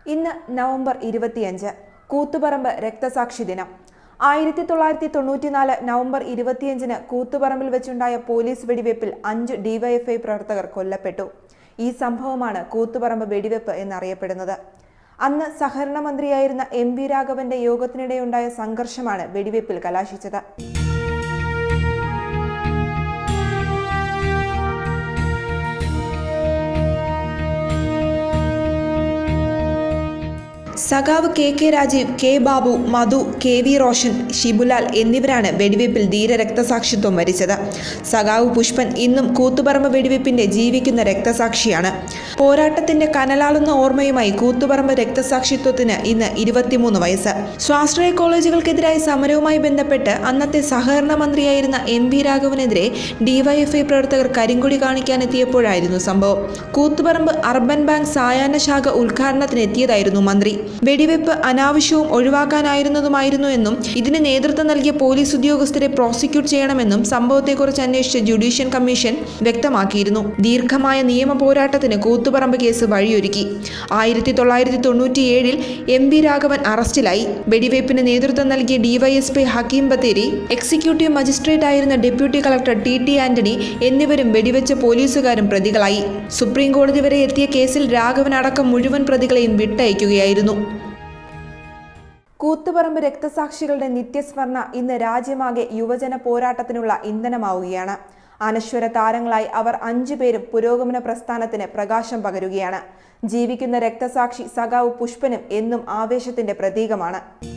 ഇന്ന് നവംബർ ഇരുപത്തിയഞ്ച് കൂത്തുപറമ്പ് രക്തസാക്ഷി ദിനം ആയിരത്തി തൊള്ളായിരത്തി തൊണ്ണൂറ്റിനാല് നവംബർ ഇരുപത്തിയഞ്ചിന് കൂത്തുപറമ്പിൽ വെച്ചുണ്ടായ പോലീസ് വെടിവയ്പിൽ അഞ്ച് ഡിവൈഎഫ്ഐ പ്രവർത്തകർ കൊല്ലപ്പെട്ടു ഈ സംഭവമാണ് കൂത്തുപറമ്പ് വെടിവെപ്പ് എന്നറിയപ്പെടുന്നത് അന്ന് സഹകരണ മന്ത്രിയായിരുന്ന എം വി രാഘവന്റെ യോഗത്തിനിടെയുണ്ടായ സംഘർഷമാണ് വെടിവയ്പിൽ കലാശിച്ചത് സഖാവ് K K Rajeev K Babu Madhu K V Roshan Shibulal എന്നിവരാണ് വെടിവയ്പിൽ ധീര രക്തസാക്ഷിത്വം വരിച്ചത് സഖാവ് പുഷ്പൻ ഇന്നും കൂത്തുപറമ്പ് വെടിവയ്പ്പിന്റെ ജീവിക്കുന്ന രക്തസാക്ഷിയാണ് പോരാട്ടത്തിന്റെ കനലാളുന്ന ഓർമ്മയുമായി കൂത്തുപറമ്പ് രക്തസാക്ഷിത്വത്തിന് ഇന്ന് ഇരുപത്തിമൂന്ന് വയസ്സ് സ്വാശ്രയ കോളേജുകൾക്കെതിരായ സമരവുമായി ബന്ധപ്പെട്ട് അന്നത്തെ സഹകരണ മന്ത്രിയായിരുന്ന എം വി രാഘവനെതിരെ ഡിവൈഎഫ്ഐ പ്രവർത്തകർ കരിങ്കൊടി കാണിക്കാനെത്തിയപ്പോഴായിരുന്നു സംഭവം കൂത്തുപറമ്പ് അർബൻ ബാങ്ക് സായാഹ്ന ശാഖ ഉദ്ഘാടനത്തിന് എത്തിയതായിരുന്നു മന്ത്രി വെടിവെപ്പ് അനാവശ്യവും ഒഴിവാക്കാനായിരുന്നതുമായിരുന്നു എന്നും ഇതിന് നേതൃത്വം നൽകിയ പോലീസ് ഉദ്യോഗസ്ഥരെ പ്രോസിക്യൂട്ട് ചെയ്യണമെന്നും സംഭവത്തെക്കുറിച്ച് അന്വേഷിച്ച ജുഡീഷ്യൽ കമ്മീഷൻ വ്യക്തമാക്കിയിരുന്നു ദീർഘമായ നിയമ പോരാട്ടത്തിന് കൂത്തുപറമ്പ് കേസ് വഴിയൊരുക്കി ആയിരത്തി തൊള്ളായിരത്തി തൊണ്ണൂറ്റിയേഴിൽ എം വി രാഘവൻ അറസ്റ്റിലായി വെടിവയ്പ്പിന് നേതൃത്വം നൽകിയ DYSP Hakeem Bathery executive magistrate ആയിരുന്ന deputy collector T T Antony എന്നിവരും വെടിവെച്ച പോലീസുകാരും പ്രതികളായി സുപ്രീം കോടതി വരെ എത്തിയ കേസിൽ രാഘവൻ അടക്കം മുഴുവൻ പ്രതികളെയും വിട്ടയക്കുകയായിരുന്നു കൂത്തുപറമ്പ് രക്തസാക്ഷികളുടെ നിത്യസ്മരണ ഇന്ന് രാജ്യമാകെ യുവജന പോരാട്ടത്തിനുള്ള ഇന്ധനമാവുകയാണ് അനശ്വര താരങ്ങളായി അവർ അഞ്ചുപേരും പുരോഗമന പ്രസ്ഥാനത്തിന് പ്രകാശം പകരുകയാണ് ജീവിക്കുന്ന രക്തസാക്ഷി സഖാവ് പുഷ്പനും എന്നും ആവേശത്തിന്റെ പ്രതീകമാണ്